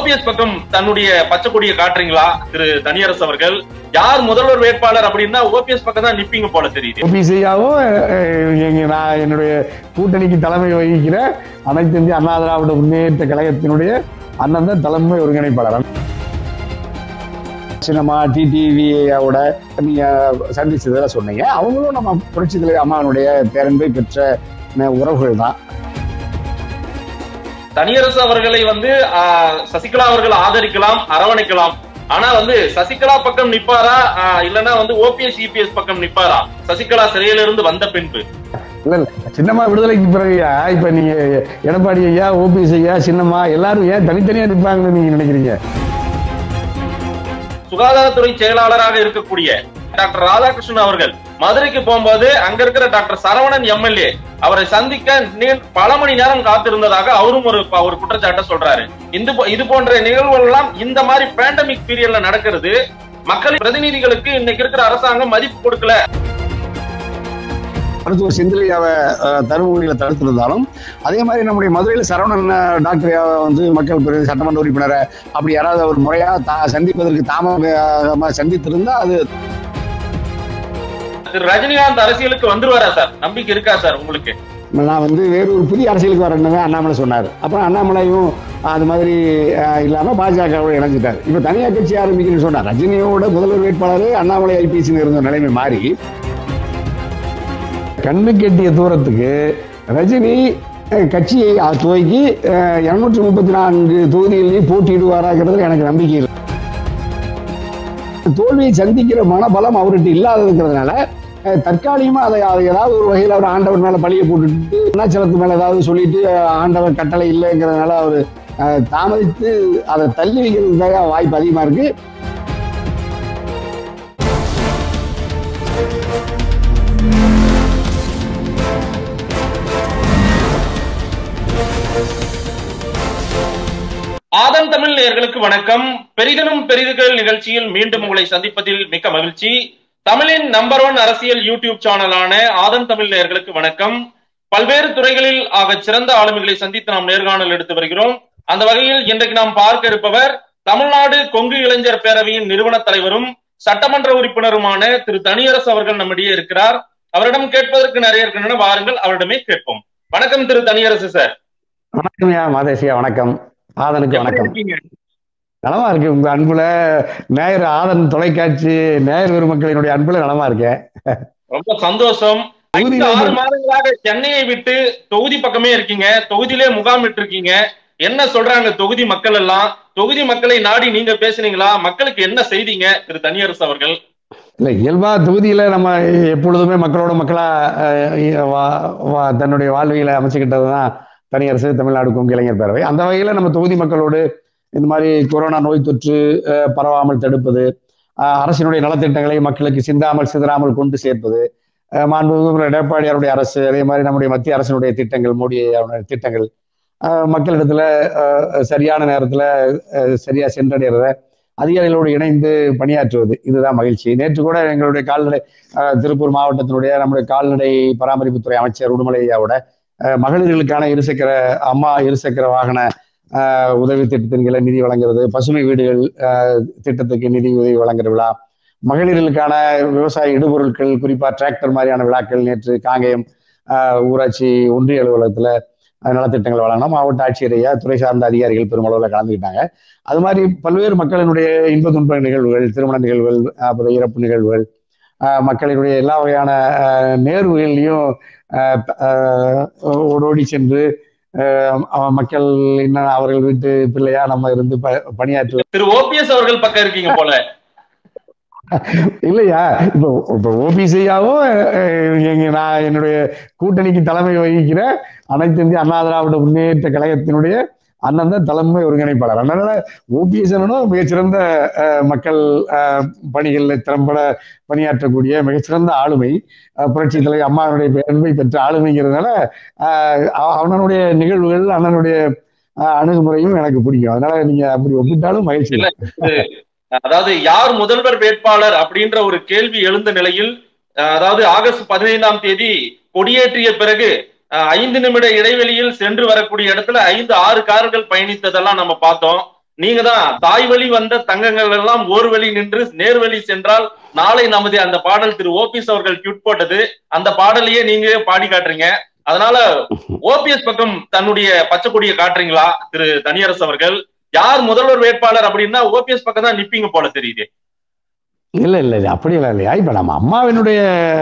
OPS பக்கம் தன்னுடைய பச்சை கொடியை காட்டுறீங்களா திரு தனியரசு அவர்கள் யார் முதல்வர் வேட்பாளர் அப்படின்னா ஓபிஎஸ் பக்கம் தான் நிப்பீங்க போல தெரியுது ஓபிசியாவும் எங்க நான் என்னுடைய கூட்டணிக்கு தலைமை வகிக்கிற அனைத்து இந்திய அண்ணா திராவிட முன்னேற்ற கழகத்தினுடைய அண்ணன் தான் தலைமை ஒருங்கிணைப்பாளர் சினிமா டிடிவியோட நீங்க சந்திச்சதில் சொன்னீங்க அவங்களும் நம்ம புரட்சி தலைவர் அம்மாவனுடைய பேரன்பை பெற்ற ந- உறவுகள் தான் தனியரசு அவர்களை வந்து ஆஹ், சசிகலா அவர்கள் ஆதரிக்கலாம் அரவணைக்கலாம் ஆனா வந்து சசிகலா பக்கம் நிப்பாரா ஆஹ், இல்லனா வந்து ஓபிஎஸ் இபிஎஸ் பக்கம் நிப்பாரா சசிகலா சிறையிலிருந்து வந்த பின்பு இல்ல இல்ல சின்னம்மா விடுதலைக்கு பிறகுயா இப்ப நீங்க எடப்பாடி ஐயா ஓபிஎஸ் ஐயா சின்னம்மா எல்லாரும் ஏன் தனித்தனியா நிற்பாங்கன்னு நீங்க நினைக்கிறீங்க சுகாதாரத்துறை செயலாளராக இருக்கக்கூடிய டாக்டர் ராதாகிருஷ்ணன் அவர்கள் மதுரைக்கு போகும்போது அங்க இருக்கிற டாக்டர் சரவணன் எம்எல்ஏ அவரை சந்திக்க நீ- பல மணி நேரம் காத்திருந்ததாக அவரும் ஒரு ப- ஒரு குற்றச்சாட்டை சொல்றாரு இந்த போ- இது போன்ற நிகழ்வுகள் எல்லாம் இந்த மாதிரி பேண்டமிக் பீரியட்ல நடக்கிறது மக்கள் பிரதிநிதிகளுக்கு இன்னைக்கு இருக்கிற அரசாங்கம் மதிப்பு கொடுக்கல மருத்துவர் செந்திலியாவை அஹ், தருமபுரியில தடுத்திருந்தாலும் அதே மாதிரி நம்முடைய மதுரையில் சரவணன் அஹ், டாக்டர் யாவை வந்து மக்கள் பிரதி சட்டமன்ற உறுப்பினரை அப்படி யாராவது அவர் முறையா தா சந்திப்பதற்கு தாமதமா சந்தித்திருந்தா அது திரு ரஜினிகாந்த் அரசியலுக்கு வந்துருவாரா சார் நம்பிக்கை இருக்கா சார் உங்களுக்கு நான் வந்து வேறு ஒரு புதிய அரசியலுக்கு வரேன்னு அண்ணாமலை சொன்னார் அப்புறம் அண்ணாமலையும் அது மாதிரி அஹ், இல்லாம பாஜகவோட இணைஞ்சிட்டார் இப்ப தனியா கட்சி ஆரம்பிக்கணும்னு சொன்னார் ரஜினியோட முதல்வர் வேட்பாளர் அண்ணாமலை ஐபிஎஸ்னு இருந்த நிலைமை மாறி கண்ணு கெட்டிய தூரத்துக்கு ரஜினி அஹ், கட்சியை அஹ், துவக்கி இருநூற்றி முப்பத்தி நான்கு தொகுதிகளில் போட்டியிடுவாராங்கிறதுல எனக்கு நம்பிக்கை இல்லை தோல்வியை சந்திக்கிற மனபலம் அவர்கிட்ட இல்லாததுங்கிறதுனால அஹ், தற்காலிகமா அதை அதை ஏதாவது ஒரு வகையில் அவர் ஆண்டவர் மேல பழிய போட்டுட்டு அருணாச்சலத்து மேல ஏதாவது சொல்லிட்டு அஹ், ஆண்டவர் கட்டளை இல்லைங்கிறதுனால அவர் அஹ், தாமதித்து அதை தள்ளி வைக்கிறதுக்காக வாய்ப்பு அதிகமா இருக்கு ஆதன் தமிழ் நேயர்களுக்கு வணக்கம் பெரிதனும் பெரிதுகள் நிகழ்ச்சியில் மீண்டும் உங்களை சந்திப்பதில் மிக்க மகிழ்ச்சி தமிழின் நம்பர் ஒன் அரசியல் யூடியூப் சேனலான ஆதன் தமிழ் நேயர்களுக்கு வணக்கம் பல்வேறு துறைகளில் ஆக சிறந்த ஆளுமைகளை சந்தித்து நாம் நேர்காணல் எடுத்து வருகிறோம் அந்த வகையில் இன்றைக்கு நாம் பார்க்க இருப்பவர் தமிழ்நாடு கொங்கு இளைஞர் பேரவையின் நிறுவன தலைவரும் சட்டமன்ற உறுப்பினருமான திரு தனியரசு அவர்கள் நம்மிடையே இருக்கிறார் அவரிடம் கேட்பதற்கு நிறைய இருக்கின்றன வாருங்கள் அவரிடமே கேட்போம் வணக்கம் திரு தனியரசு சார் வணக்கம் யா மாதேசியா வணக்கம் ஆதனுக்கு எப்படி வணக்கம் இருக்கீங்க நலமா இருக்கு உங்க அன்புல நேயர் ஆதன் தொலைக்காட்சி நேயர் பெருமக்களினுடைய அன்புல நலமா இருக்கேன் ரொம்ப சந்தோஷம் ஐந்து தொகுதியில ஆறு மாதங்களாக சென்னையை விட்டு தொகுதி பக்கமே இருக்கீங்க தொகுதியிலே முகாமிட்டு இருக்கீங்க என்ன சொல்றாங்க தொகுதி மக்கள் எல்லாம் தொகுதி மக்களை நாடி நீங்க பேசுனீங்களா மக்களுக்கு என்ன செய்தீங்க திரு தனியரசு அவர்கள் இல்ல இயல்பா தொகுதியில நம்ம எப்பொழுதுமே மக்களோட மக்களா அஹ், வா- வா- தன்னுடைய வாழ்வியலை அமைச்சுக்கிட்டது தான் தனியரசு தமிழ்நாடு கொங்கு இளைஞர் பேரவை அந்த வகையில நம்ம தொகுதி மக்களோடு இந்த மாதிரி கொரோனா நோய் தொற்று அஹ், பரவாமல் தடுப்பது அஹ், அரசினுடைய நலத்திட்டங்களை மக்களுக்கு சிந்தாமல் சிதறாமல் கொண்டு சேர்ப்பது அஹ், மாண்புமிகு எடப்பாடியாருடைய அரசு அதே மாதிரி நம்முடைய மத்திய அரசினுடைய திட்டங்கள் மோடி அவருடைய திட்டங்கள் அஹ், மக்களிடத்துல அஹ், சரியான நேரத்துல அஹ், சரியா சென்றடைறத அதிகாரிகளோடு இணைந்து பணியாற்றுவது இதுதான் மகிழ்ச்சி நேற்று கூட எங்களுடைய கால்நடை அஹ், திருப்பூர் மாவட்டத்தினுடைய நம்முடைய கால்நடை பராமரிப்புத்துறை அமைச்சர் உடுமலை ஐயாவோட அஹ், மகளிர்களுக்கான இருசக்கர அம்மா இருசக்கர வாகன அஹ், உதவி திட்டத்தின் கீழ நிதி வழங்குறது பசுமை வீடுகள் அஹ், திட்டத்துக்கு நிதி உதவி வழங்குற விழா மகளிர்களுக்கான விவசாய இடுபொருட்கள் குறிப்பா டிராக்டர் மாதிரியான விழாக்கள் நேற்று காங்கேயம் அஹ், ஊராட்சி ஒன்றிய அலுவலகத்துல அஹ், நலத்திட்டங்கள் வழங்கினோம் மாவட்ட ஆட்சியர் ஐயா துறை சார்ந்த அதிகாரிகள் பெருமளவில் கலந்துக்கிட்டாங்க அது மாதிரி பல்வேறு மக்களினுடைய இன்ப துன்ப நிகழ்வுகள் திருமண நிகழ்வுகள் அப்புறம் இறப்பு நிகழ்வுகள் ஆஹ் மக்களினுடைய எல்லா வகையான ஆஹ் நேர்வுகள்லையும் ஆஹ் த- ஆஹ் ஓடோடி சென்று ஆஹ் அவ- மக்கள் என்ன அவர்கள் வீட்டு பிள்ளையா நம்ம இருந்து ப பணியாற்று திரு ஓபிஎஸ் அவர்கள் பக்கம் இருக்கீங்க போல இல்லையா இப்போ இப்போ ஓபிசியாவும் எங்க நான் என்னுடைய கூட்டணிக்கு தலைமை வகிக்கிற அனைத்து இந்திய அண்ணா திராவிட முன்னேற்ற கழகத்தினுடைய அண்ணன் தான் தலைமை ஒருங்கிணைப்பாளர் அதனால ஓபிஎஸ் மிகச்சிறந்த அஹ், மக்கள் அஹ், பணிகளில் திறம்பட பணியாற்றக்கூடிய மிகச்சிறந்த ஆளுமை அஹ், புரட்சி தலைவர் அம்மாவுடைய பெருமை பெற்ற ஆளுமைங்கிறதுனால அஹ், அவ- அண்ணனுடைய நிகழ்வுகள் அண்ணனுடைய அஹ், அணுகுமுறையும் எனக்கு பிடிக்கும் அதனால நீங்க அப்படி ஒப்பிட்டாலும் மகிழ்ச்சி இல்ல. அதாவது யார் முதல்வர் வேட்பாளர் அப்படின்ற ஒரு கேள்வி எழுந்த நிலையில் அஹ், அதாவது ஆகஸ்ட் பதினைந்தாம் தேதி கொடியேற்றிய பிறகு அஹ், ஐந்து நிமிட இடைவெளியில் சென்று வரக்கூடிய இடத்துல ஐந்து ஆறு கார்கள் பயணித்ததெல்லாம் நம்ம பார்த்தோம் நீங்க தான் தாய் வழி வந்த தங்கங்கள் எல்லாம் ஓர் வழி நின்று நேர்வழி சென்றால் நாளை நமது அந்த பாடல் திரு ஓபிஎஸ் அவர்கள் ட்விட் போட்டது அந்த பாடலையே நீங்க பாடி காட்டுறீங்க அதனால ஓபிஎஸ் பக்கம் தன்னுடைய பச்சை கொடியை காட்டுறீங்களா திரு தனியரசு அவர்கள் யார் முதல்வர் வேட்பாளர் அப்படின்னா ஓபிஎஸ் பக்கம் தான் நிப்பீங்க போல தெரியுது இல்ல இல்ல இல்ல அப்படி இல்லை இல்லையா இப்ப நம்ம அம்மாவினுடைய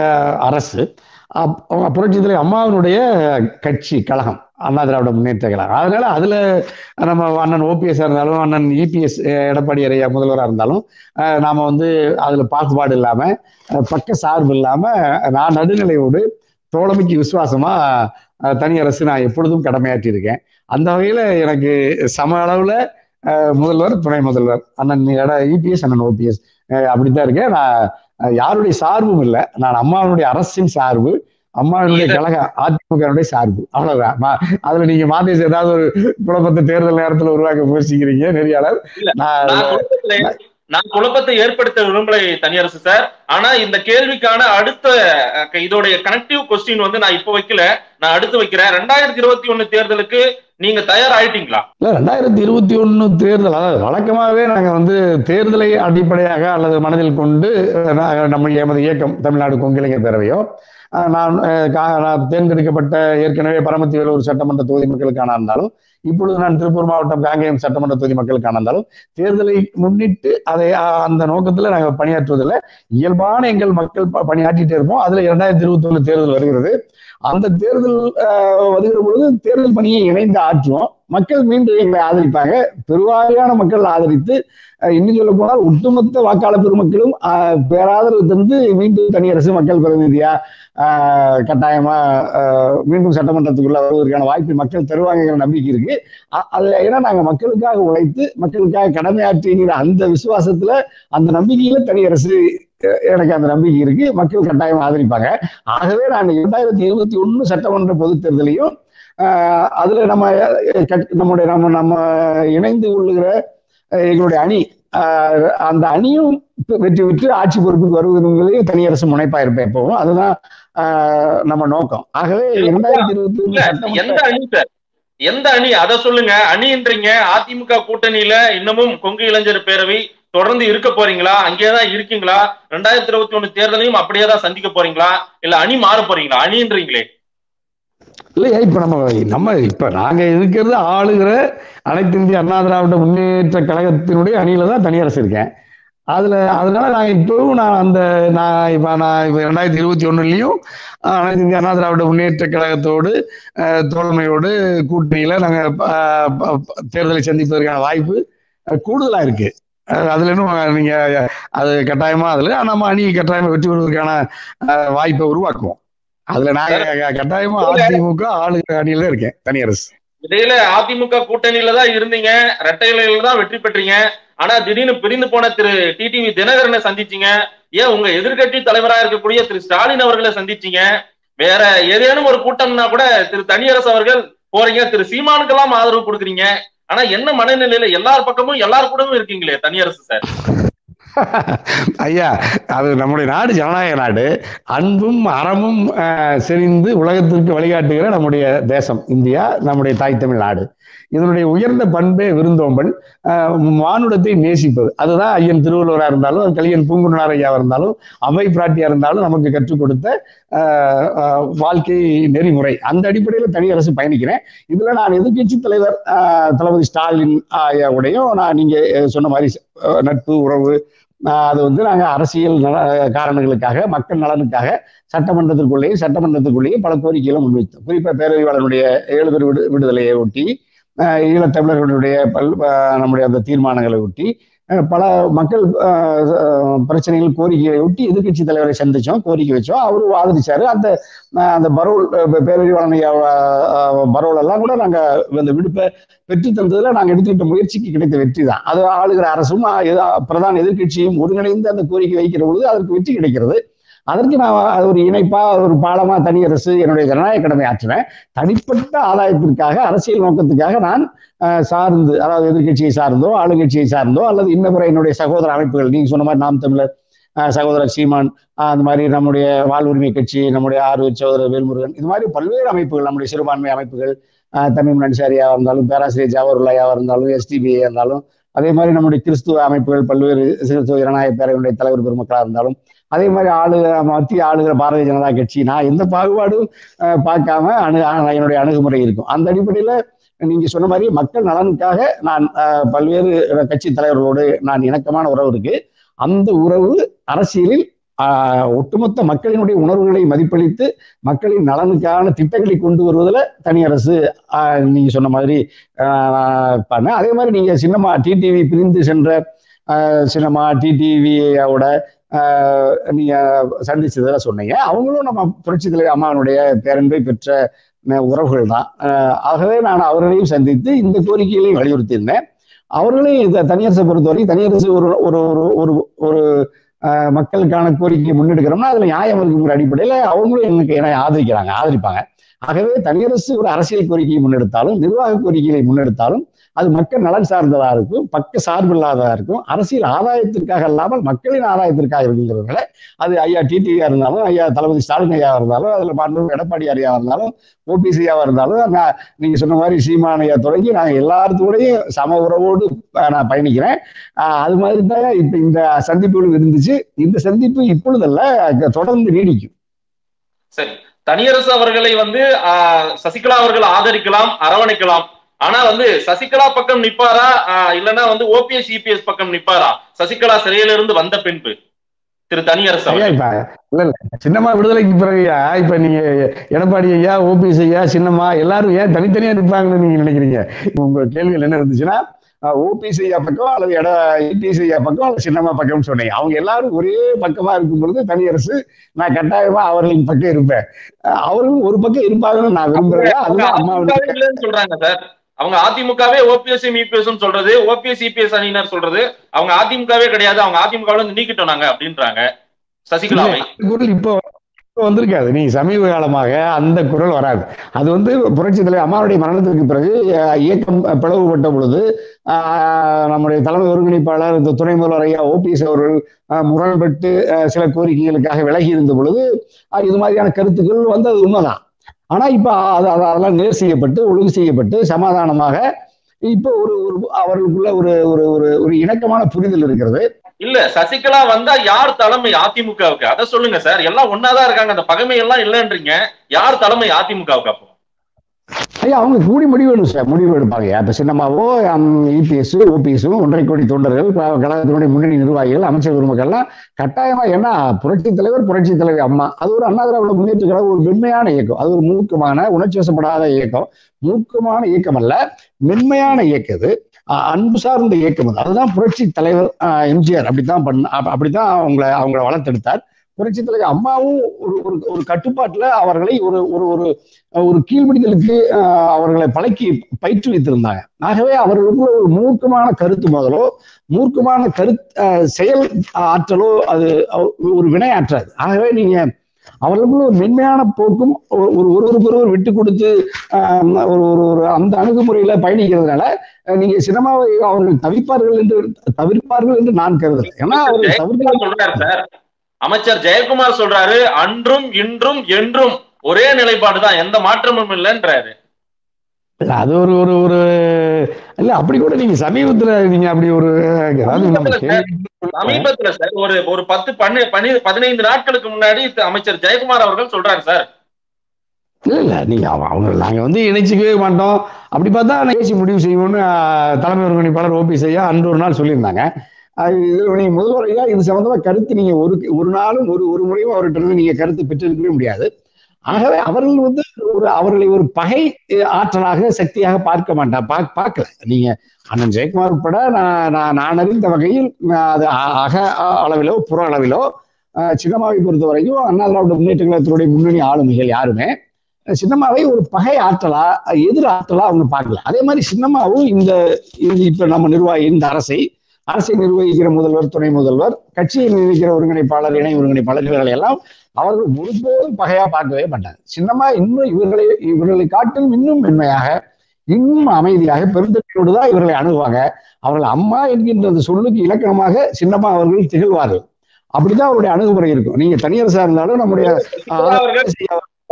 அரசு அப்- புரட்சி தலைவர் அம்மாவினுடைய கட்சி கழகம் அண்ணா திராவிட முன்னேற்ற கழகம் அதனால அதுல நம்ம அண்ணன் ஓபிஎஸ் இருந்தாலும் அண்ணன் இபிஎஸ் எடப்பாடி ஐயா முதல்வராக இருந்தாலும் அஹ், நாம வந்து அதுல பாகுபாடு இல்லாம அஹ், பக்க சார்பு இல்லாம நான் நடுநிலையோடு தோழமைக்கு விசுவாசமா அஹ், தனி அரசு நான் எப்பொழுதும் கடமையாற்றி இருக்கேன் அந்த வகையில எனக்கு சம அளவுல அஹ், முதல்வர் துணை முதல்வர் அண்ணன் இபிஎஸ் அண்ணன் ஓபிஎஸ் அப்படித்தான் இருக்கேன் நான் அஹ், யாருடைய சார்பும் இல்லை நான் அம்மாவுடைய அரசின் சார்பு அம்மாவினுடைய இல்ல. கழக அதிமுகவுடைய சார்பு அவ்வளவுதான் மா- அதுல நீங்க மாதேஷ் ஏதாவது ஒரு குழப்பத்தை தேர்தல் நேரத்துல உருவாக்க முயற்சிக்கிறீங்க நெறியாளர் இல்ல, நான் நான் குழப்பத்துல நான் குழப்பத்தை ஏற்படுத்த விரும்பலை தனியரசு சார் ஆனா இந்த கேள்விக்கான அடுத்த அஹ், இதோடைய கனெக்டிவ் கொஸ்டின் வந்து நான் இப்ப வைக்கல நான் அடுத்து வைக்கிறேன் ரெண்டாயிரத்தி இருபத்தி ஒண்ணு தேர்தலுக்கு நீங்க தயாராயிட்டீங்களா இல்ல ரெண்டாயிரத்தி இருபத்தி ஒண்ணு தேர்தல் அதாவது வழக்கமாகவே நாங்க வந்து தேர்தலை அடிப்படையாக அல்லது மனதில் கொண்டு அஹ், நாங்க நம்ம எமது இயக்கம் தமிழ்நாடு கொங்கிளைஞர் பேரவையோ அஹ், நான் அஹ், கா- நான் தேர்ந்தெடுக்கப்பட்ட ஏற்கனவே பரமத்தி வேலூர் சட்டமன்ற தொகுதி மக்களுக்கான இருந்தாலும் இப்பொழுது நான் திருப்பூர் மாவட்டம் காங்கேயம் சட்டமன்ற தொகுதி மக்களுக்கான இருந்தாலும் தேர்தலை முன்னிட்டு அதை அஹ், அந்த நோக்கத்துல நாங்க பணியாற்றுவதில்லை இயல்பான எங்கள் மக்கள் ப- பணியாற்றிட்டே இருப்போம் அதுல இரண்டாயிரத்தி இருபத்தி ஒண்ணு தேர்தல் வருகிறது அந்த தேர்தல் அஹ், வருகிற பொழுது தேர்தல் பணியை இணைந்து ஆற்றுவோம் மக்கள் மீண்டும் எங்களை ஆதரிப்பாங்க பெருவாரியான மக்கள் ஆதரித்து அஹ், இன்னும் சொல்ல போனால் ஒட்டுமொத்த வாக்காளர் பெருமக்களும் அஹ், பேராதரவு தந்து மீண்டும் தனியரசு மக்கள் பிரதிநிதியா அஹ், கட்டாயமா அஹ், மீண்டும் சட்டமன்றத்துக்குள்ள வருவதற்கான வாய்ப்பை மக்கள் தருவாங்கிற நம்பிக்கை இருக்கு அ- அது ஏன்னா நாங்க மக்களுக்காக உழைத்து மக்களுக்காக கடமையாற்றுங்கிற அந்த விசுவாசத்துல அந்த நம்பிக்கையில தனியரசு அஹ், எனக்கு அந்த நம்பிக்கை இருக்கு மக்கள் கட்டாயம் ஆதரிப்பாங்க ஆகவே நான் இரண்டாயிரத்தி இருபத்தி ஒண்ணு சட்டமன்ற பொதுத் தேர்தலையும் ஆஹ் அதுல நம்ம அஹ், கட்- நம்முடைய நம்ம நம்ம இணைந்து கொள்ளுகிற அஹ், எங்களுடைய அணி ஆஹ், அந்த அணியும் பெ- வெற்றி பெற்று ஆட்சி பொறுப்புக்கு வருவதுங்கிறதையும் தனியரசு முனைப்பா இருப்பேன் எப்பவும் அதுதான் ஆஹ், நம்ம நோக்கம் ஆகவே இரண்டாயிரத்தி இருபத்தி ஒண்ணு இல்ல சட்டமன்ற எந்த அணி சார் எந்த அணி அத சொல்லுங்க அணின்றீங்க அதிமுக கூட்டணியில இன்னமும் கொங்கு இளைஞர் பேரவை தொடர்ந்து இருக்க போறீங்களா அங்கேயேதான் இருக்கீங்களா ரெண்டாயிரத்தி இருபத்தி ஒண்ணு தேர்தலையும் அப்படியே தான் சந்திக்க போறீங்களா இல்ல அணி மாற போறீங்களா அணின்றீங்களே இல்லையா இப்ப நம்ம நம்ம இப்ப நாங்க இருக்கிறது ஆளுகிற அனைத்து இந்திய அண்ணா திராவிட முன்னேற்ற கழகத்தினுடைய அணியில தான் தனியரசு இருக்கேன் அதுல அதனால நாங்க இப்பவும் நான் அந்த நான் இப்ப நான் இப்ப ரெண்டாயிரத்தி இருபத்தி ஒண்ணுலயும் அனைத்து இந்திய அண்ணா திராவிட முன்னேற்ற கழகத்தோடு அஹ், தோழமையோடு கூட்டணியில நாங்க அஹ், ப- ப- தேர்தலை சந்திப்பதற்கான வாய்ப்பு அஹ், கூடுதலா இருக்கு அஹ், அதுல இன்னும் நீங்க அது கட்டாயமா அதுல நம்ம அணி கட்டாயமா வெற்றி பெறுவதற்கான அஹ், வாய்ப்பை உருவாக்குவோம் அதுல நாங்க கட்டாயமா அதிமுக ஆளுகிற அணியில இருக்கேன் தனியரசு இடையில அதிமுக கூட்டணியில தான் இருந்தீங்க இரட்டை இலையில தான் வெற்றி பெற்றீங்க ஆனா திடீர்னு பிரிந்து போன திரு டிடிவி தினகரனை சந்திச்சீங்க ஏன் உங்க எதிர்க்கட்சி தலைவரா இருக்கக்கூடிய திரு ஸ்டாலின் அவர்களை சந்திச்சீங்க வேற ஏதேனும் ஒரு கூட்டம்னா கூட திரு தனியரசு அவர்கள் போறீங்க திரு சீமானுக்கெல்லாம் ஆதரவு கொடுக்குறீங்க ஆனா என்ன மனநிலையில எல்லார் பக்கமும் எல்லார் கூடவும் இருக்கீங்களே தனியரசு சார் ஐயா அது நம்முடைய நாடு ஜனநாயக நாடு அன்பும் அறமும் அஹ், செறிந்து உலகத்திற்கு வழிகாட்டுகிற நம்முடைய தேசம் இந்தியா நம்முடைய தாய் தமிழ் நாடு இதனுடைய உயர்ந்த பண்பே விருந்தோம்பல் அஹ், மானுடத்தை நேசிப்பது அதுதான் ஐயன் திருவள்ளுவராக இருந்தாலும் கலியன் பூங்குன்றனார் ஐயாவா இருந்தாலும் அவை பிராட்டியா இருந்தாலும் நமக்கு கற்றுக் கொடுத்த அஹ், அஹ், வாழ்க்கை நெறிமுறை அந்த அடிப்படையில் தனி அரசு பயணிக்கிறேன் இதுல நான் எதிர்க்கட்சி தலைவர் அஹ், தளபதி ஸ்டாலின் ஐயாவுடையும் நான் நீங்க அஹ், சொன்ன மாதிரி அஹ், நட்பு உறவு ஆஹ் அது வந்து நாங்கள் அரசியல் நல காரணங்களுக்காக மக்கள் நலனுக்காக சட்டமன்றத்திற்குள்ளேயும் சட்டமன்றத்துக்குள்ளேயும் பல கோரிக்கைகளை முன்வைத்தோம் குறிப்பாக பேரறிவாளனுடைய ஏழு பேர் விடு விடுதலையை ஒட்டி ஆஹ் ஈழத்தமிழர்களுடைய பல் ஆஹ் நம்முடைய அந்த தீர்மானங்களை ஒட்டி ஆஹ் பல மக்கள் ஆஹ் ஆஹ் பிரச்சனைகள் கோரிக்கையை ஒட்டி எதிர்க்கட்சி தலைவரை சந்திச்சோம் கோரிக்கை வச்சோம் அவரும் ஆதரிச்சாரு அந்த ஆஹ் அந்த பரோல் ஆஹ் பேரறிவாளன் ஐயா, ஆஹ் பரோல் எல்லாம் கூட நாங்கள் அந்த விடுப்பை பெற்று தந்ததுல நாங்க எடுத்துக்கிட்ட முயற்சிக்கு கிடைத்த வெற்றி தான் அது ஆளுகிற அரசும் ஆ, எதா- பிரதான எதிர்க்கட்சியும் ஒருங்கிணைந்து அந்த கோரிக்கை வைக்கிற பொழுது அதற்கு வெற்றி கிடைக்கிறது அதற்கு நான் அது ஒரு இணைப்பா ஒரு பாலமா தனி அரசு என்னுடைய ஜனநாயக கடமை ஆற்றினேன் தனிப்பட்ட ஆதாயத்திற்காக அரசியல் நோக்கத்துக்காக நான் அஹ், சார்ந்து அதாவது எதிர்க்கட்சியை சார்ந்தோ ஆளுங்கட்சியை சார்ந்தோ அல்லது இன்ன பிற என்னுடைய சகோதர அமைப்புகள் நீங்க சொன்ன மாதிரி நாம் தமிழர் அஹ், சகோதரர் சீமான் அஹ், அந்த மாதிரி நம்முடைய வாழ்வுரிமை கட்சி நம்முடைய ஆறு சகோதரர் வேல்முருகன் இது மாதிரி பல்வேறு அமைப்புகள் நம்முடைய சிறுபான்மை அமைப்புகள் ஆஹ் தமிழ் அன்சாரியாக இருந்தாலும் பேராசிரியர் ஜாவருல்லாயா இருந்தாலும் எஸ்டிபிஐ இருந்தாலும் அதே மாதிரி நம்முடைய கிறிஸ்துவ அமைப்புகள் பல்வேறு கிறிஸ்துவ ஜனநாயக பேரவையுடைய தலைவர் பெருமக்களாக இருந்தாலும் அதே மாதிரி ஆளு மத்திய ஆளுகிற பாரதிய ஜனதா கட்சி நான் எந்த பாகுபாடும் அஹ், பார்க்காம அணு அணு- என்னுடைய அணுகுமுறை இருக்கும் அந்த அடிப்படையில நீங்க சொன்ன மாதிரி மக்கள் நலனுக்காக நான் அஹ், பல்வேறு கட்சி தலைவர்களோடு நான் இணக்கமான உறவு இருக்கு அந்த உறவு அரசியலில் ஆஹ், ஒட்டுமொத்த மக்களினுடைய உணர்வுகளை மதிப்பளித்து மக்களின் நலனுக்கான திட்டங்களை கொண்டு வருவதில் தனியரசு ஆஹ், நீங்க சொன்ன மாதிரி ஆஹ், பண்ண அதே மாதிரி நீங்க சினிமா டிடிவி பிரிந்து சென்ற ஆஹ், சினிமா டிடிவியோட நீங்க சந்திச்சதுல சொன்னீங்க அவங்களும் நம்ம புரட்சி தலைவர் அம்மாவனுடைய பேரன்பை பெற்ற அஹ், உறவுகள் தான் ஆஹ், ஆகவே நான் அவர்களையும் சந்தித்து இந்த கோரிக்கைகளையும் வலியுறுத்தியிருந்தேன் அவர்களையும் இந்த தனியரசை பொறுத்தவரை தனியரசு ஒரு ஒரு ஒரு ஒரு ஒரு ஆஹ், மக்களுக்கான கோரிக்கையை முன்னெடுக்கிறோம்னா அதுல நியாயம் இருக்குங்கிற அடிப்படையில அவங்களும் எனக்கு என்னை ஆதரிக்கிறாங்க ஆதரிப்பாங்க ஆகவே தனியரசு ஒரு அரசியல் கோரிக்கையை முன்னெடுத்தாலும் நிர்வாக கோரிக்கைகளை முன்னெடுத்தாலும் அது மக்கள் நலன் சார்ந்ததா இருக்கும் பக்க சார்பில்லாததா இருக்கும் அரசியல் ஆதாயத்திற்காக இல்லாமல் மக்களின் ஆதாயத்திற்காக இருக்குங்கிறதுனால அது ஐயா டிடிவியா இருந்தாலும் ஐயா தளபதி ஸ்டாலின் ஐயா இருந்தாலும் அதுல மாண்பு எடப்பாடி ஐயா இருந்தாலும் ஓபிசியா இருந்தாலும் நான் நீங்க சொன்ன மாதிரி சீமானையா தொடங்கி நாங்க எல்லாத்துக்கூடையும் சம உறவோடு அஹ், நான் பயணிக்கிறேன் ஆஹ், அது மாதிரி தான் இப்ப இந்த சந்திப்புகளும் இருந்துச்சு இந்த சந்திப்பு இப்பொழுதல்ல தொடர்ந்து நீடிக்கும் சரி தனியரசு அவர்களை வந்து ஆஹ், சசிகலா அவர்கள் ஆதரிக்கலாம் அரவணைக்கலாம் ஆனா வந்து சசிகலா பக்கம் நிப்பாரா ஆஹ், இல்லைன்னா வந்து ஓபிஎஸ் இபிஎஸ் பக்கம் நிப்பாரா சசிகலா சிறையில இருந்து வந்த பின்பு திரு தனியரசு ஐயா அவர்கள் இப்ப இல்ல இல்ல சின்னம்மா விடுதலைக்கு பிறகுயா இப்ப நீங்க எடப்பாடி ஐயா ஓபிஎஸ் ஐயா சின்னம்மா எல்லாரும் ஏன் தனித்தனியா நிற்பாங்கன்னு நீங்க நினைக்கிறீங்க இப்ப உங்க கேள்விகள் என்ன இருந்துச்சுன்னா ஓபிஎஸ் ஐயா பக்கம் அல்லது எட இபிஎஸ் ஐயா பக்கம் அல்லது சின்னம்மா பக்கம்னு சொன்னீங்க அவங்க எல்லாரும் ஒரே பக்கமா இருக்கும் பொழுது தனியரசு நான் கட்டாயமா அவர்களின் பக்கம் இருப்பேன் அஹ் அவர்களும் ஒரு பக்கம் இருப்பாங்கன்னு நான் விரும்புறேன் அவங்க அதுதான் அம்மாவுடைய அதிமுகவே இல்லைன்னு சொல்றாங்க சார் அவங்க அதிமுகவே ஓபிஎஸ் இபிஎஸ் சொல்றது ஓபிஎஸ் இபிஎஸ் அணியினர் சொல்றது அவங்க அதிமுகவே கிடையாது அவங்க அதிமுகவுல இருந்து நீக்கிட்டோம் நாங்க அப்படின்றாங்க சசிகலாவை அந்த குரல் இப்போ இப்போ வந்திருக்காது நீ சமீப காலமாக அந்த குரல் வராது அது வந்து புரட்சி தலைவர் அம்மாவுடைய மரணத்திற்கு பிறகு அஹ், இயக்கம் பிளவுபட்ட பொழுது ஆஹ், நம்முடைய தலைமை ஒருங்கிணைப்பாளர் இந்த துணை முதல்வர் ஐயா ஓபிஎஸ் அவர்கள் ஆஹ், முரண்பட்டு ஆஹ், சில கோரிக்கைகளுக்காக விலகி இருந்த பொழுது ஆஹ், இது மாதிரியான கருத்துக்கள் வந்தது உண்மைதான் ஆனா இப்ப அது அது- அதெல்லாம் நேர் செய்யப்பட்டு ஒழுங்கு செய்யப்பட்டு சமாதானமாக இப்போ ஒரு ஒரு அவர்களுக்குள்ள ஒரு ஒரு ஒரு ஒரு இணக்கமான புரிதல் இருக்கிறது இல்ல சசிகலா வந்தா யார் தலைமை அதிமுகவுக்கு அதை சொல்லுங்க சார் எல்லாம் ஒன்னாதான் இருக்காங்க அந்த பகைமை எல்லாம் இல்லைன்றீங்க யார் தலைமை அதிமுகவுக்கு அப்போ ஐயா அவங்க கூடி முடிவு வேணும் சார் முடிவு எடுப்பாங்க இப்ப சின்னமாவோ இபிஎஸ் ஓபிஎஸும் ஒன்றரை கோடி தொண்டர்கள் க- கழகத்தினுடைய முன்னணி நிர்வாகிகள் அமைச்சர் பெருமக்கள்லாம் கட்டாயமா ஏன்னா புரட்சி தலைவர் புரட்சி தலைவர் அம்மா அது ஒரு அண்ணா திராவிட முன்னேற்ற கழகம் ஒரு மென்மையான இயக்கம் அது ஒரு மூர்க்கமான உணர்ச்சி வசப்படாத இயக்கம் மூர்க்கமான இயக்கம் அல்ல மென்மையான இயக்கம் அது அஹ் அன்பு சார்ந்த இயக்கம் அது அதுதான் புரட்சி தலைவர் அஹ், எம்ஜிஆர் அப்படித்தான் பண்ண அப்ப- அப்படித்தான் அவங்கள அவங்கள வளர்த்தெடுத்தார் புரட்சி தலைவர் அம்மாவும் ஒரு ஒரு ஒரு கட்டுப்பாட்டுல அவர்களை ஒரு ஒரு ஒரு ஒரு கீழ்பிடித்தலுக்கு ஆஹ், அவர்களை பழக்கி பயிற்றுவித்திருந்தாங்க ஆகவே அவர்களுக்குள்ள ஒரு மூர்க்கமான கருத்து முதலோ மூர்க்கமான கருத் ஆஹ், செயல் ஆற்றலோ அது ஒரு வினையாற்றாது ஆகவே நீங்க அவர்களுக்குள்ள ஒரு மென்மையான போக்கும் ஒரு ஒரு ஒருவருக்கு ஒருவர் விட்டு கொடுத்து ஆஹ், ஒரு ஒரு ஒரு அந்த அணுகுமுறையில பயணிக்கிறதுனால அஹ், நீங்க சினிமாவை அவர்கள் தவிப்பார்கள் என்று தவிர்ப்பார்கள் என்று நான் கருதல ஏன்னா அவர்கள் தவிர்க்க ஜெயக்குமார் சொல்றாரு சார் அமைச்சர் ஜெயக்குமார் சொல்றாரு அன்றும் இன்றும் என்றும் ஒரே நிலைப்பாடுதான் எந்த மாற்றமும் இல்லைன்றாரு இல்ல அது ஒரு ஒரு ஒரு இல்ல அப்படி கூட நீங்க சமீபத்துல நீங்க அப்படி ஒரு அதாவது நம்ம கேள்வி சமீபத்துல சார் ஒரு ஒரு பத்து பன்னி பனி பதினைந்து நாட்களுக்கு முன்னாடி அமைச்சர் ஜெயக்குமார் அவர்கள் சொல்றாரு சார் இல்ல இல்ல நீங்க அவ- அவங்க நாங்க வந்து இணைச்சிக்கவே மாட்டோம் அப்படி பார்த்தா நிகழ்ச்சி முடிவு செய்வோம்னு ஆஹ், தலைமை ஒருங்கிணைப்பாளர் ஓபிஎஸ் ஐயா அன்று ஒரு நாள் சொல்லியிருந்தாங்க அது இது நீங்க முதல்வர் ஐயா இது சம்பந்தமா கருத்து நீங்க ஒரு ஒரு நாளும் ஒரு ஒரு முறையும் அவர்கிட்ட இருந்து நீங்க கருத்து பெற்றிருக்கவே முடியாது ஆகவே அவர்கள் வந்து ஒரு அவர்களை ஒரு பகை அஹ், ஆற்றலாக சக்தியாக பார்க்க மாட்டான் பா பார்க்கல நீங்க அண்ணன் ஜெயக்குமார் உட்பட நான் நான் நான் அறிந்த வகையில் நான் அது அ- அக அளவிலோ புற அளவிலோ அஹ், சின்னம்மாவை பொறுத்த வரைக்கும் அண்ணா திராவிட முன்னேற்ற கழகத்தினுடைய முன்னணி ஆளுமைகள் யாருமே சின்னம்மாவை ஒரு பகை ஆற்றலா எதிர் ஆற்றலா அவங்க பார்க்கல அதே மாதிரி சின்னம்மாவும் இந்த இந்த இப்ப நம்ம நிர்வாகி இந்த அரசை அரசை நிர்வகிக்கிற முதல்வர் துணை முதல்வர் கட்சியை நிர்வகிக்கிற ஒருங்கிணைப்பாளர் இணை ஒருங்கிணைப்பாளர் இவர்களை எல்லாம் அவர்கள் ஒருபோதும் பகையா பார்க்கவே மாட்டாங்க சின்னம்மா இன்னும் இவர்களை இவர்களை காட்டிலும் இன்னும் மென்மையாக இன்னும் அமைதியாக பெருந்தன்மையோடு தான் இவர்களை அணுகுவாங்க அவர்கள் அம்மா என்கின்ற அந்த சொல்லுக்கு இலக்கணமாக சின்னம்மா அவர்கள் திகழ்வார்கள் அப்படிதான் அவருடைய அணுகுமுறை இருக்கும் நீங்க தனியரசா இருந்தாலும் நம்முடைய சசிகலா அவர்கள்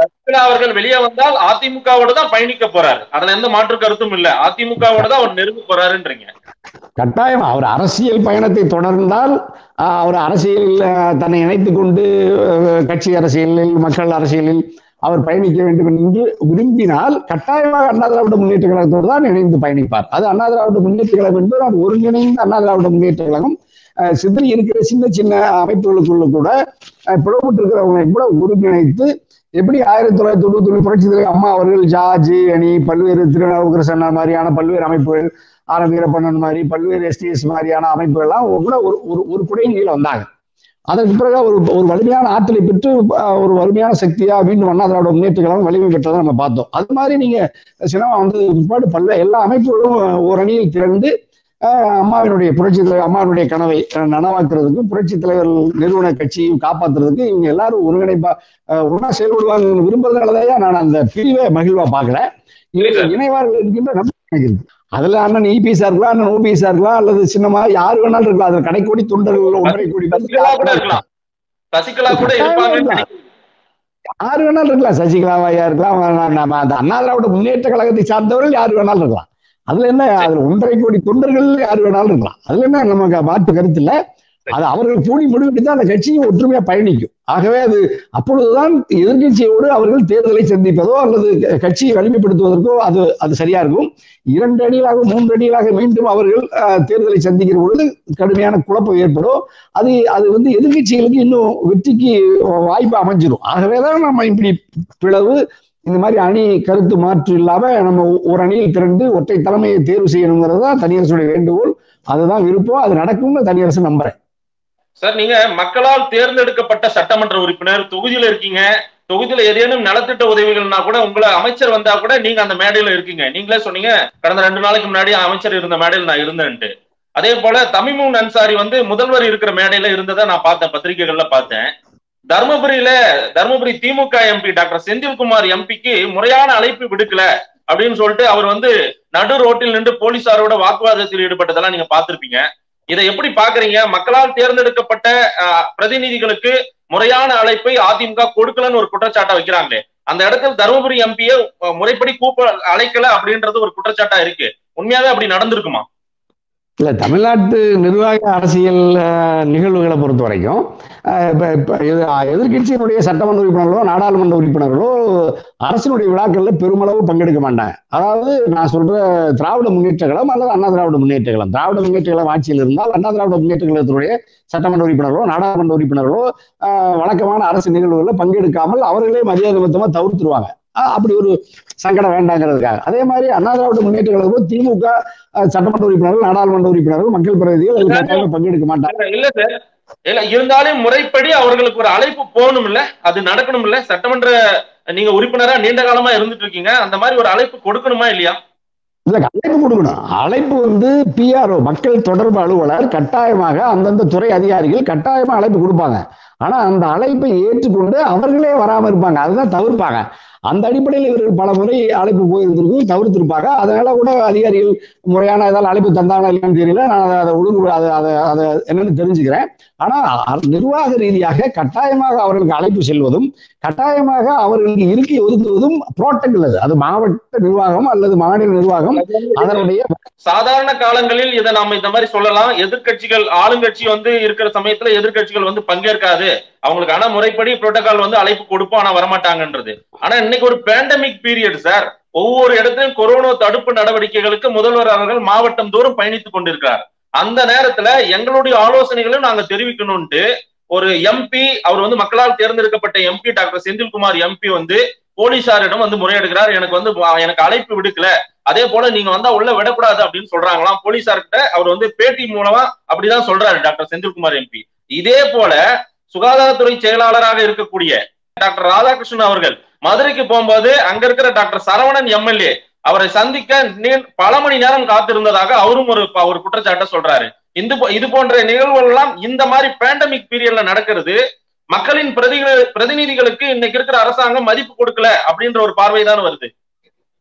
சசிகலா அவர்கள் வெளியே வந்தால் அதிமுகவோட தான் பயணிக்க போறாரு அதுல எந்த மாற்று கருத்தும் இல்ல அதிமுகவோட தான் அவர் நெருங்க போறாருன்றீங்க கட்டாயம் அவர் அரசியல் பயணத்தை தொடர்ந்தால் ஆஹ், அவர் அரசியலில் ஆஹ், தன்னை இணைத்துக் கொண்டு ஆஹ், கட்சி அரசியலில் மக்கள் அரசியலில் அவர் பயணிக்க வேண்டும் என்று விரும்பினால் கட்டாயமாக அண்ணா திராவிட முன்னேற்ற கழகத்தோடு தான் இணைந்து பயணிப்பார் அது அண்ணா திராவிட முன்னேற்ற கழகம் என்பது அது ஒருங்கிணைந்த அண்ணா திராவிட முன்னேற்ற கழகம் ஆஹ், சிதறி இருக்கிற சின்ன சின்ன அமைப்புகளுக்குள்ள கூட ஆஹ், பிளவுபட்டு இருக்கிறவங்களை கூட ஒருங்கிணைத்து எப்படி ஆயிரத்தி தொள்ளாயிரத்தி தொண்ணூத்தி ஒண்ணு புரட்சி தலைவர் அம்மா அவர்கள் ஜார்ஜ் அணி பல்வேறு திருநாவுக்கரசன் மாதிரியான பல்வேறு அமைப்புகள் ஆர் வீரப்பண்ணன் மாதிரி பல்வேறு எஸ்டிஎஸ் மாதிரியான அமைப்புகள்லாம் கூட ஒரு ஒரு ஒரு குடையின் கீழே வந்தாங்க அதற்கு பிறகு ஒரு ஒரு வலிமையான ஆற்றலை பெற்று அஹ், ஒரு வலிமையான சக்தியா மீண்டும் அண்ணா திராவிட முன்னேற்ற கழகம் வலிமை பெற்றதை நம்ம பார்த்தோம் அது மாதிரி நீங்க சினிமா வந்து பிற்பாடு பல்வே எல்லா அமைப்புகளும் ஒரு அணியில் திரண்டு அஹ், அம்மாவினுடைய புரட்சி தலைவர் அம்மாவினுடைய கனவை அஹ், நனவாக்குறதுக்கும் புரட்சி தலைவர் நிறுவன கட்சியும் காப்பாத்துறதுக்கு இவங்க எல்லாரும் ஒருங்கிணைப்பா அஹ், ஒண்ணா செயல்படுவாங்க விரும்புறதுனாலதான் நான் அந்த பிரிவை மகிழ்வா பார்க்கல இவர்கள் இணைவார்கள் என்கின்ற நம்பிக்கை எனக்கு இருக்கு. அதுல அண்ணன் இபிஎஸ்ஆ இருக்கலாம் அண்ணன் ஓபிஎஸ்ஆ இருக்கலாம் அல்லது சின்னமா யாரு வேணாலும் இருக்கலாம் அதுல கடைக்கோடி தொண்டர்கள் ஒன்றரை கோடி பேர் சசிகலா கூட இருக்கலாம் சசிகலா கூட இருப்பாங்க யாரு வேணாலும் இருக்கலாம் சசிகலாவாயா இருக்கலாம் நம்ம- நம்ம அந்த அண்ணா திராவிட முன்னேற்ற கழகத்தை சார்ந்தவர்கள் யாரு வேணாலும் இருக்கலாம் அதுல என்ன அதுல ஒன்றரை கோடி தொண்டர்கள் யாரு வேணாலும் இருக்கலாம் அதுல என்ன நமக்கு மாற்று கருத்து இல்ல அது அவர்கள் கூடி முடிவெடுத்து அந்த கட்சியும் ஒற்றுமையா பயணிக்கும் ஆகவே அது அப்பொழுதுதான் எதிர்க்கட்சியோடு அவர்கள் தேர்தலை சந்திப்பதோ அல்லது க- கட்சியை வலிமைப்படுத்துவதற்கோ அது அது சரியா இருக்கும் இரண்டு அணிகளாக மூன்று அணிகளாக மீண்டும் அவர்கள் அஹ், தேர்தலை சந்திக்கிற பொழுது கடுமையான குழப்பம் ஏற்படும் அது அது வந்து எதிர்க்கட்சிகளுக்கு இன்னும் வெற்றிக்கு வாய்ப்பு அமைஞ்சிரும் ஆகவேதான் நம்ம இப்படி பிளவு இந்த மாதிரி அணி கருத்து மாற்று இல்லாம நம்ம ஒரு அணியில் திரண்டு ஒற்றை தலைமையை தேர்வு செய்யணுங்கிறது தான் தனியரசுடைய வேண்டுகோள் அதுதான் விருப்பம் அது நடக்கும்னு தனியரசு நம்புறேன் சார் நீங்க மக்களால் தேர்ந்தெடுக்கப்பட்ட சட்டமன்ற உறுப்பினர் தொகுதியில இருக்கீங்க தொகுதியில ஏதேனும் நலத்திட்ட உதவிகள்னா கூட உங்களை அமைச்சர் வந்தா கூட நீங்க அந்த மேடையில இருக்கீங்க நீங்களே சொன்னீங்க கடந்த ரெண்டு நாளைக்கு முன்னாடி அமைச்சர் இருந்த மேடையில் நான் இருந்தேன்ட்டு அதே போல தமிமுன் அன்சாரி வந்து முதல்வர் இருக்கிற மேடையில இருந்ததை நான் பார்த்தேன் பத்திரிகைகள்ல பார்த்தேன் தர்மபுரியில தர்மபுரி திமுக எம்பி டாக்டர் செந்தில்குமார் எம்பிக்கு முறையான அழைப்பு விடுக்கல அப்படின்னு சொல்லிட்டு அவர் வந்து நடு ரோட்டில் நின்று போலீசாரோட வாக்குவாதத்தில் ஈடுபட்டதெல்லாம் நீங்க பார்த்திருப்பீங்க இதை எப்படி பாக்குறீங்க மக்களால் தேர்ந்தெடுக்கப்பட்ட அஹ், பிரதிநிதிகளுக்கு முறையான அழைப்பை அதிமுக கொடுக்கலன்னு ஒரு குற்றச்சாட்டை வைக்கிறாங்களே அந்த இடத்துல தருமபுரி எம்பியை முறைப்படி கூப்ப அழைக்கல அப்படின்றது ஒரு குற்றச்சாட்டா இருக்கு உண்மையாவே அப்படி நடந்திருக்குமா இல்ல தமிழ்நாட்டு நிர்வாக அரசியல் அஹ், நிகழ்வுகளை பொறுத்த வரைக்கும் அஹ், இப்ப இப்ப இது எதிர்கட்சியினுடைய சட்டமன்ற உறுப்பினர்களோ நாடாளுமன்ற உறுப்பினர்களோ அரசினுடைய விழாக்கள்ல பெருமளவு பங்கெடுக்க மாட்டாங்க அதாவது நான் சொல்ற திராவிட முன்னேற்ற கழகம் அல்லது அண்ணா திராவிட முன்னேற்ற கழகம் திராவிட முன்னேற்ற கழகம் ஆட்சியில் இருந்தால் அண்ணா திராவிட முன்னேற்ற கழகத்தினுடைய சட்டமன்ற உறுப்பினர்களோ நாடாளுமன்ற உறுப்பினர்களோ அஹ், வழக்கமான அரசு நிகழ்வுகளில் பங்கெடுக்காமல் அவர்களே மரியாதை நிமித்தமா தவிர்த்துருவாங்க அஹ், அப்படி ஒரு சங்கடம் வேண்டாங்கிறதுக்காக அதே மாதிரி அண்ணா திராவிட முன்னேற்ற கழகம் திமுக அஹ், சட்டமன்ற உறுப்பினர்கள் நாடாளுமன்ற உறுப்பினர்கள் மக்கள் பிரதிநிதிகள் அதுக்கு கட்டாயம் பங்கெடுக்க மாட்டாங்க இல்ல சார் இல்ல இருந்தாலும் முறைப்படி அவர்களுக்கு ஒரு அழைப்பு போகணும் இல்ல அது நடக்கணும் இல்ல சட்டமன்ற நீங்க உறுப்பினரா நீண்ட காலமா இருந்துட்டு இருக்கீங்க அந்த மாதிரி ஒரு அழைப்பு கொடுக்கணுமா இல்லையா இல்ல அழைப்பு கொடுக்கணும் அழைப்பு வந்து பிஆர்ஓ மக்கள் தொடர்பு அலுவலர் கட்டாயமாக அந்தந்த துறை அதிகாரிகள் கட்டாயமா அழைப்பு கொடுப்பாங்க ஆனா அந்த அழைப்பை ஏற்றுக்கொண்டு அவர்களே வராம இருப்பாங்க அதுதான் தவிர்ப்பாங்க அந்த அடிப்படையில் இவர்கள் பல முறை அழைப்பு போயிருந்திருக்கும் தவிர்த்திருப்பாங்க அதனால கூட அதிகாரிகள் முறையான ஏதாவது அழைப்பு தந்தாங்களா இல்லையான்னு தெரியல நான் அதை- அதை ஒழுங்கு அதை அதை அதை என்னன்னு தெரிஞ்சுக்கிறேன் ஆனா அ- நிர்வாக ரீதியாக கட்டாயமாக அவர்களுக்கு அழைப்பு செல்வதும் கட்டாயமாக அவர்களுக்கு இருக்கை ஒதுக்குவதும் புரோட்டோகால் அது அது மாவட்ட நிர்வாகம் அல்லது மாநில நிர்வாகம் அதனுடைய சாதாரண காலங்களில் இதை நாம இந்த மாதிரி சொல்லலாம் எதிர்க்கட்சிகள் ஆளுங்கட்சி வந்து இருக்கிற சமயத்துல எதிர்க்கட்சிகள் வந்து பங்கேற்காது அவங்களுக்கு ஆனா முறைப்படி புரோட்டோகால் வந்து அழைப்பு கொடுப்போம் ஆனா வரமாட்டாங்கன்றது ஆனா இன்னைக்கு ஒரு பேண்டமிக் பீரியட் சார் ஒவ்வொரு இடத்திலும் கொரோனா தடுப்பு நடவடிக்கைகளுக்கு முதல்வர் அவர்கள் மாவட்டம் தோறும் பயணித்துக் கொண்டிருக்கிறார் அந்த நேரத்துல எங்களுடைய ஆலோசனைகளையும் நாங்க தெரிவிக்கணும்ட்டு ஒரு எம்பி அவர் வந்து மக்களால் தேர்ந்தெடுக்கப்பட்ட எம்பி டாக்டர் செந்தில்குமார் எம்பி வந்து போலீசாரிடம் வந்து முறையிடுகிறார் எனக்கு வந்து எனக்கு அழைப்பு விடுக்கல அதே போல நீங்க வந்தா உள்ள விடக்கூடாது அப்படின்னு சொல்றாங்களாம் போலீசார்கிட்ட அவர் வந்து பேட்டி மூலமா அப்படிதான் சொல்றாரு டாக்டர் செந்தில்குமார் எம்பி இதே போல சுகாதாரத்துறை செயலாளராக இருக்கக்கூடிய டாக்டர் ராதாகிருஷ்ணன் அவர்கள் மதுரைக்கு போகும்போது அங்க இருக்கிற டாக்டர் சரவணன் எம்எல்ஏ அவரை சந்திக்க நீ- பல மணி நேரம் காத்திருந்ததாக அவரும் ஒரு ஒரு குற்றச்சாட்டை சொல்றாரு இந்த போ- இது போன்ற நிகழ்வுகள் எல்லாம் இந்த மாதிரி பேண்டமிக் பீரியட்ல நடக்கிறது மக்களின் பிரதிகள் பிரதிநிதிகளுக்கு இன்னைக்கு இருக்கிற அரசாங்கம் மதிப்பு கொடுக்கல அப்படின்ற ஒரு பார்வை தான் வருது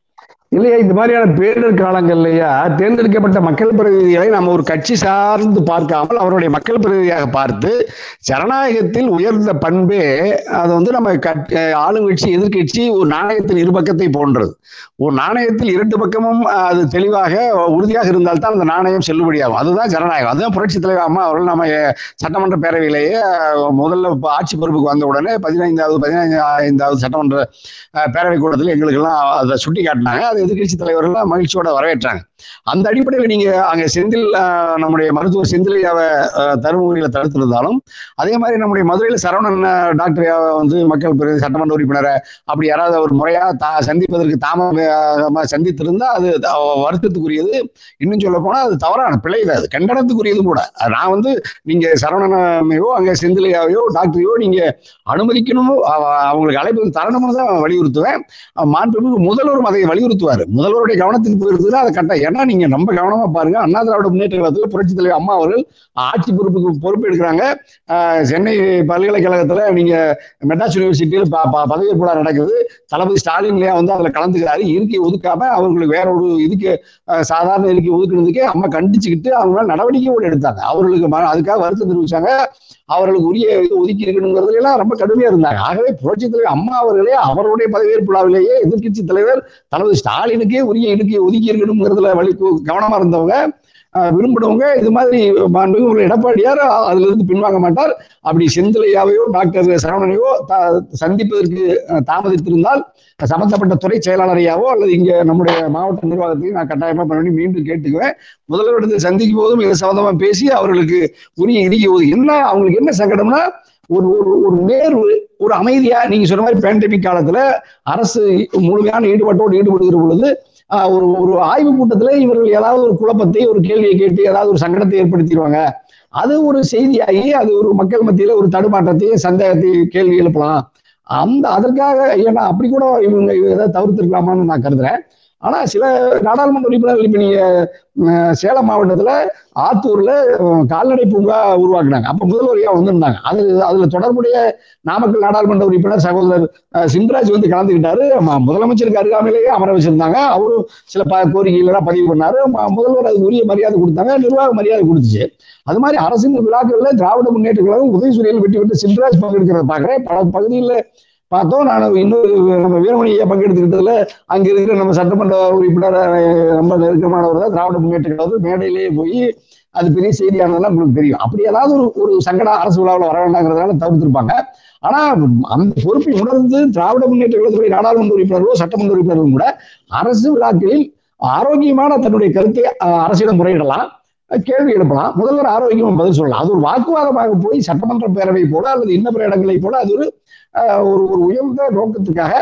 இல்லையா இந்த மாதிரியான பேரிடர் காலங்கள்லயா தேர்ந்தெடுக்கப்பட்ட மக்கள் பிரதிநிதிகளை நம்ம ஒரு கட்சி சார்ந்து பார்க்காமல் அவருடைய மக்கள் பிரதிநிதியாக பார்த்து ஜனநாயகத்தில் உயர்ந்த பண்பே அது வந்து நம்ம கட்- ஆளுங்கட்சி எதிர்க்கட்சி ஒரு நாணயத்தின் இரு பக்கத்தை போன்றது ஒரு நாணயத்தில் இரண்டு பக்கமும் அஹ், அது தெளிவாக உறுதியாக இருந்தால்தான் அந்த நாணயம் செல்லுபடியாகும் அதுதான் ஜனநாயகம் அதுதான் புரட்சி தலைவர் அம்மா அவர்கள் நம்ம அஹ், சட்டமன்ற பேரவையிலேயே அஹ், முதல்ல இப்ப ஆட்சி பொறுப்புக்கு வந்த உடனே பதினைந்தாவது பதினைந்தாவது சட்டமன்ற அஹ், பேரவை கூட்டத்தில் எங்களுக்கெல்லாம் அதை சுட்டி காட்டினாங்க அது எதிர்க்கட்சி தலைவர்கள் மகிழ்ச்சியோட வரவேற்றாங்க அந்த அடிப்படையில் நீங்க அங்க செந்தில் அஹ், நம்முடைய மருத்துவர் செந்திலையாவை அஹ், தருமபுரியில தடுத்திருந்தாலும் அதே மாதிரி நம்முடைய மதுரையில் சரவணன் அஹ், டாக்டர் யாவை வந்து மக்கள் பிரதி சட்டமன்ற உறுப்பினரை அப்படி யாராவது ஒரு முறையா தா சந்திப்பதற்கு தாமதமா சந்தித்திருந்தா அது த- வருத்தத்துக்குரியது இன்னும் சொல்ல போனா அது தவறான பிழை தான் அது கண்டனத்துக்குரியதும் கூட அது நான் வந்து நீங்க சரவணனையோ அங்க செந்திலையாவையோ டாக்டரையோ நீங்க அனுமதிக்கணும் அவ- அவங்களுக்கு அழைப்பு தரணும்னு தான் வலியுறுத்துவேன் அஹ் மாண்புமிகு முதல்வரும் அதை வலியுறுத்துவார் முதல்வருடைய கவனத்துக்கு போயிருந்ததுன்னா அதை கட்ட ஏன்னா நீங்க ரொம்ப கவனமா பாருங்க அண்ணா திராவிட முன்னேற்ற கழகத்தில் புரட்சி தலைவர் அம்மா அவர்கள் ஆட்சி பொறுப்புக்கு பொறுப்பு எடுக்கிறாங்க அஹ் சென்னை பல்கலைக்கழகத்துல நீங்க மெட்ராஸ் யூனிவர்சிட்டியில் ப- ப- பதவியேற்பு விழா நடக்குது தளபதி ஸ்டாலின்லயே வந்து அதுல கலந்துக்கிறாரு இருக்கை ஒதுக்காம அவங்களுக்கு வேற ஒரு இதுக்கு அஹ், சாதாரண இருக்கை ஒதுக்குறதுக்கே அம்மா கண்டிச்சுக்கிட்டு அவங்க மேல நடவடிக்கை கூட எடுத்தாங்க அவர்களுக்கு ம- அதுக்காக வருத்தம் தெரிவிச்சாங்க அவர்களுக்கு உரிய இது ஒதுக்கி இருக்கணுங்கிறதுல எல்லாம் ரொம்ப கடுமையா இருந்தாங்க ஆகவே புரட்சி தலைவர் அம்மா அவர்களே அவருடைய பதவியேற்பு விழாவிலேயே எதிர்க்கட்சி தலைவர் தளபதி ஸ்டாலினுக்கே உரிய இடுக்கை ஒதுக்கி இருக்கணுங்கிறதுல வழி கவனமா இருந்தவங்க அஹ், விரும்பினவங்க இது மாதிரி மாண்புமிகு ஒரு எடப்பாடியார் அ- அதுல இருந்து பின்வாங்க மாட்டார் அப்படி செந்திலையாவையோ டாக்டர் சரவணனையோ த- சந்திப்பதற்கு அஹ், தாமதித்திருந்தால் சம்பந்தப்பட்ட துறை செயலாளரையாவோ அல்லது இங்க நம்முடைய மாவட்ட நிர்வாகத்தையும் நான் கட்டாயமா பண்ணி மீண்டும் கேட்டுக்குவேன் முதல்வரிடத்தில் சந்திக்கும் போதும் இது சம்பந்தமா பேசி அவர்களுக்கு உரிய இடிக்க ஒதுக்கி என்ன அவங்களுக்கு என்ன சங்கடம்னா ஒரு ஒரு ஒரு நேர்வு ஒரு அமைதியா நீங்க சொன்ன மாதிரி பேண்டமிக் காலத்துல அரசு முழுமையான ஈடுபாட்டோடு ஈடுபடுகிற பொழுது ஆஹ், ஒரு ஒரு ஆய்வு கூட்டத்துல இவர்கள் ஏதாவது ஒரு குழப்பத்தை ஒரு கேள்வியை கேட்டு ஏதாவது ஒரு சங்கடத்தை ஏற்படுத்திடுவாங்க அது ஒரு செய்தியாகி அது ஒரு மக்கள் மத்தியில ஒரு தடுமாற்றத்தையும் சந்தேகத்தையும் கேள்வி எழுப்பலாம் அந்த அதற்காக ஏன்னா அப்படி கூட இவங்க ஏதாவது தவிர்த்திருக்கலாமான்னு நான் கருதுறேன் ஆனா சில நாடாளுமன்ற உறுப்பினர்கள் இப்ப நீங்க அஹ், சேலம் மாவட்டத்துல ஆத்தூர்ல அஹ், கால்நடை பூங்கா உருவாக்குனாங்க அப்ப முதல்வரையா வந்திருந்தாங்க அது அதுல தொடர்புடைய நாமக்கல் நாடாளுமன்ற உறுப்பினர் சகோதரர் அஹ், சிந்தராஜ் வந்து கலந்துக்கிட்டாரு ம- முதலமைச்சருக்கு அருகாமையிலேயே அமர வச்சிருந்தாங்க அவரும் சில ப கோரிக்கைகளெல்லாம் பதிவு பண்ணாரு ம- முதல்வர் அதுக்கு உரிய மரியாதை கொடுத்தாங்க நிர்வாக மரியாதை கொடுத்துச்சு அது மாதிரி அரசின் விழாக்கள்ல திராவிட முன்னேற்ற கழகம் உதயசூரியல் வெற்றி பெற்று சிந்தராஜ் பங்கெடுக்கிறத பாக்குறேன் பல பகுதியில் பார்த்தோம் நான் இன்னொரு நம்ம வீரமணியை பங்கெடுத்துக்கிட்டதுல அங்க இருக்கிற நம்ம சட்டமன்ற உறுப்பினர் அஹ், ரொம்ப நெருக்கமானவர் தான் திராவிட முன்னேற்ற கழகம் மேடையிலேயே போய் அது பெரிய செய்தியானதெல்லாம் உங்களுக்கு தெரியும் அப்படி ஏதாவது ஒரு ஒரு சங்கடம் அரசு விழாவில் வர வேண்டாங்கிறதுனால தவிர்த்திருப்பாங்க ஆனா அந்த பொறுப்பை உணர்ந்து திராவிட முன்னேற்ற கழகத்துடைய நாடாளுமன்ற உறுப்பினர்களோ சட்டமன்ற உறுப்பினர்களும் கூட அரசு விழாக்களில் ஆரோக்கியமான தன்னுடைய கருத்தை அஹ், அரசிடம் முறையிடலாம் அஹ், கேள்வி எழுப்பலாம் முதல்வர் ஆரோக்கியமா பதில் சொல்லலாம் அது ஒரு வாக்குவாதமாக போய் சட்டமன்ற பேரவை போல அல்லது இன்ன பிற இடங்களை போல அது ஒரு அஹ், ஒரு ஒரு உயர்ந்த நோக்கத்துக்காக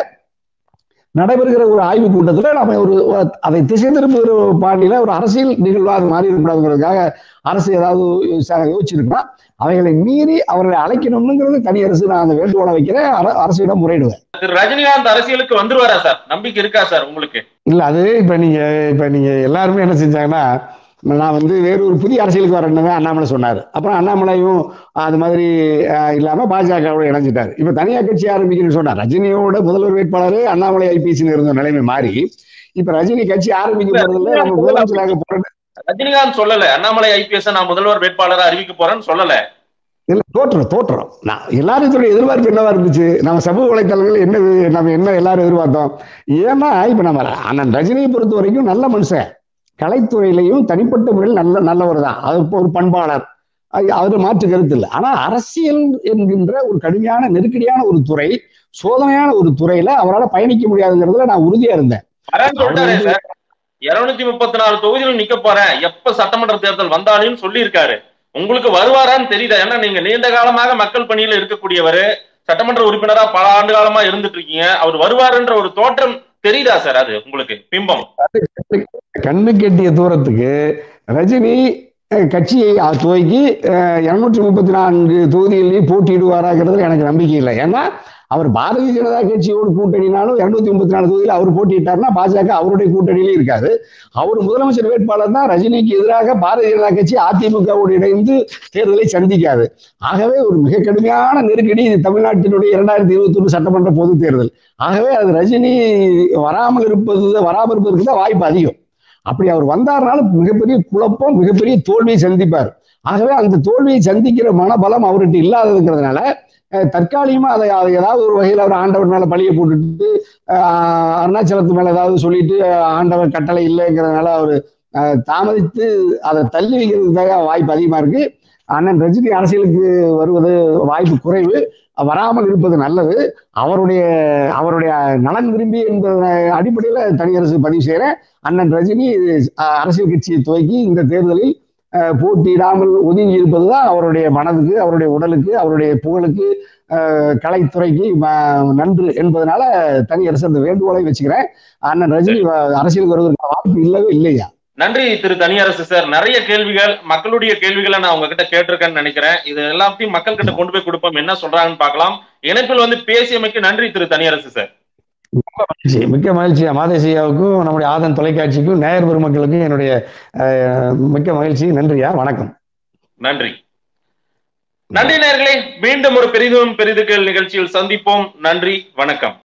நடைபெறுகிற ஒரு ஆய்வு கூட்டத்துல நம்ம ஒரு ஒரு- அதை திசை திரும்புகிற பாணியில ஒரு அரசியல் நிகழ்வாக மாறி இருக்கக்கூடாதுங்கிறதுக்காக அரசு ஏதாவது யோசி- யோசிச்சிருக்கலாம் அவைகளை மீறி அவர்களை அழைக்கணும்னுங்கிறது தனி அரசு நான் அந்த வேண்டுகோளை வைக்கிறேன் அர- அரசிடம் முறையிடுவேன் திரு ரஜினிகாந்த் அரசியலுக்கு வந்துருவாரா சார் நம்பிக்கை இருக்கா சார் உங்களுக்கு இல்ல அது இப்ப நீங்க இப்ப நீங்க எல்லாருமே என்ன செஞ்சாங்கன்னா நான் வந்து வேறு ஒரு புதிய அரசியலுக்கு வரணுங்க அண்ணாமலை சொன்னாரு அப்புறம் அண்ணாமலையும் அது மாதிரி அஹ், இல்லாம பாஜகவோட இணைஞ்சிட்டாரு இப்ப தனியா கட்சி ஆரம்பிக்கணும்னு சொன்னார் ரஜினியோட முதல்வர் வேட்பாளரே அண்ணாமலை ஐபிஎஸ்னு இருந்த நிலைமை மாறி இப்ப ரஜினி கட்சி ஆரம்பிக்க போறதுல நம்ம முதலமைச்சராக போறது ரஜினிகாந்த் சொல்லல அண்ணாமலை ஐபிஎஸ் நான் முதல்வர் வேட்பாளரா அறிவிக்க போறேன்னு சொல்லல இல்ல தோற்றம் தோற்றம் நான் எல்லாரும் சொல்ல எதிர்பார்ப்பு என்னவா இருந்துச்சு நம்ம சமூக வலைத்தளங்கள் என்ன நம்ம என்ன எல்லாரும் எதிர்பார்த்தோம் ஏன்னா இப்ப நம்ம அண்ணன் ரஜினியை பொறுத்த வரைக்கும் நல்ல மனுஷன் கலைத்துறையிலையும் தனிப்பட்ட முறையில் நல்ல நல்லவர் தான் அது இப்போ ஒரு பண்பாளர் அது- அதுல மாற்று கருத்து இல்லை ஆனா அரசியல் என்கின்ற ஒரு கடுமையான நெருக்கடியான ஒரு துறை சோதனையான ஒரு துறையில அவரால் பயணிக்க முடியாதுங்கிறதுல நான் உறுதியா இருந்தேன் வரேன்னு சொல்லிட்டாரே சார் இருநூத்தி முப்பத்தி நாலு தொகுதியில் நிக்க போறேன் எப்ப சட்டமன்ற தேர்தல் வந்தாலும் சொல்லி இருக்காரு உங்களுக்கு வருவாரான்னு தெரியுதா ஏன்னா நீங்க நீண்ட காலமாக மக்கள் பணியில இருக்கக்கூடியவர் சட்டமன்ற உறுப்பினரா பல ஆண்டு காலமா இருந்துட்டு இருக்கீங்க அவர் வருவாருன்ற ஒரு தோற்றம் தெரியுதா சார் அது உங்களுக்கு பிம்பம் கண்ணு கெட்டிய தூரத்துக்கு ரஜினி அஹ், கட்சியை அஹ், துவக்கி இருநூற்றி முப்பத்தி நான்கு தொகுதிகளில் போட்டியிடுவாராங்கிறதுல எனக்கு நம்பிக்கை இல்லை ஏன்னா அவர் பாரதிய ஜனதா கட்சியோடு கூட்டணினாலும் இருநூத்தி முப்பத்தி நாலு தொகுதியில் அவர் போட்டியிட்டாருன்னா பாஜக அவருடைய கூட்டணியிலே இருக்காது அவர் முதலமைச்சர் வேட்பாளர் தான் ரஜினிக்கு எதிராக பாரதிய ஜனதா கட்சி அதிமுகவோடு இணைந்து தேர்தலை சந்திக்காது ஆகவே ஒரு மிக கடுமையான நெருக்கடி இது தமிழ்நாட்டினுடைய இரண்டாயிரத்தி இருபத்தி ஒன்று சட்டமன்ற பொதுத் தேர்தல் ஆகவே அது ரஜினி வராமல் இருப்பது வராமல் இருப்பதற்கு தான் வாய்ப்பு அதிகம் அப்படி அவர் வந்தாருனாலும் மிகப்பெரிய குழப்பம் மிகப்பெரிய தோல்வியை சந்திப்பார் ஆகவே அந்த தோல்வியை சந்திக்கிற மனபலம் அவர்கிட்ட இல்லாததுங்கிறதுனால அஹ், தற்காலிகமா அதை அதை ஏதாவது ஒரு வகையில் அவர் ஆண்டவர் மேல பழிய போட்டுட்டு அஹ், அருணாச்சலத்து மேல ஏதாவது சொல்லிட்டு அஹ், ஆண்டவர் கட்டளை இல்லைங்கிறதுனால அவர் தாமதித்து அதை தள்ளி வைக்கிறதுக்காக வாய்ப்பு அதிகமா இருக்கு அண்ணன் ரஜினி அரசியலுக்கு வருவது வாய்ப்பு குறைவு வராமல் இருப்பது நல்லது அவருடைய அவருடைய நலன் விரும்பி என்பத அடிப்படையில் தனியரசு பதிவு செய்கிறேன் அண்ணன் ரஜினி அஹ், அரசியல் கட்சியை துவக்கி இந்த தேர்தலில் அஹ், போட்டியிடாமல் ஒதுங்கி இருப்பதுதான் அவருடைய மனதுக்கு அவருடைய உடலுக்கு அவருடைய புகழுக்கு அஹ், கலைத்துறைக்கு ம- நன்று என்பதனால தனியரசு அந்த வேண்டுகோளை வச்சுக்கிறேன் அண்ணன் ரஜினி வ- அரசியலுக்கு வருவதற்கான வாய்ப்பு இல்லவே இல்லையா நன்றி திரு தனியரசு சார் நிறைய கேள்விகள் மக்களுடைய கேள்விகளை நான் உங்ககிட்ட கேட்டிருக்கேன்னு நினைக்கிறேன் இது எல்லாத்தையும் மக்கள் கிட்ட கொண்டு போய் கொடுப்போம் என்ன சொல்றாங்கன்னு பார்க்கலாம் இணைப்பில் வந்து பேசியமைக்கு நன்றி திரு தனியரசு சார் மகிழ்ச்சி மிக்க மகிழ்ச்சி மாதேசியாவுக்கும் நம்முடைய ஆதன் தொலைக்காட்சிக்கும் நேயர் பெருமக்களுக்கும் என்னுடைய அஹ், மிக்க மகிழ்ச்சி நன்றியா வணக்கம் நன்றி நன்றி நேயர்களே மீண்டும் ஒரு பெரிதும் பெரிதுகள் நிகழ்ச்சியில் சந்திப்போம் நன்றி வணக்கம்